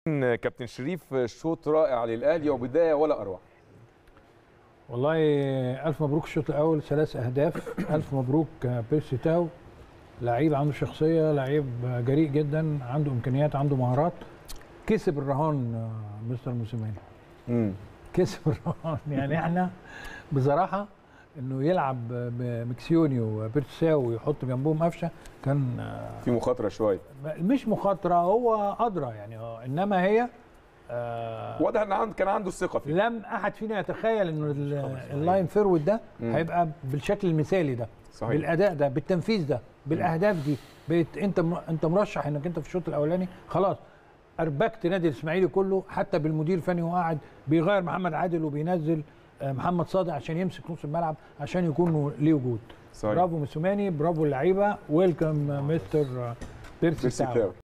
كابتن شريف شوط رائع للاهلي وبدايه ولا اروع والله الف مبروك الشوط الاول ثلاث اهداف الف مبروك بيرسي تاو لعيب عنده شخصيه لعيب جريء جدا عنده امكانيات عنده مهارات كسب الرهان مستر موسيماني امم كسب الرهان يعني احنا بصراحه انه يلعب بمكسيوني وبيرتساو ويحط جنبهم قفشه كان في مخاطره شويه مش مخاطره هو ادرى يعني هو انما هي آه واضح ان عند كان عنده الثقه فيه لم احد فينا يتخيل انه اللاين فيرود ده مم. هيبقى بالشكل المثالي ده صحيح بالاداء ده بالتنفيذ ده بالاهداف دي بقيت انت م- انت مرشح انك انت في الشوط الاولاني خلاص اربكت نادي الاسماعيلي كله حتى بالمدير الفني وهو قاعد بيغير محمد عادل وبينزل آه، محمد صادق عشان يمسك نص الملعب عشان يكون ليه وجود صحيح برافو موسوماني برافو اللعيبه ويلكم مستر بيرسي بيرسي تاو تاو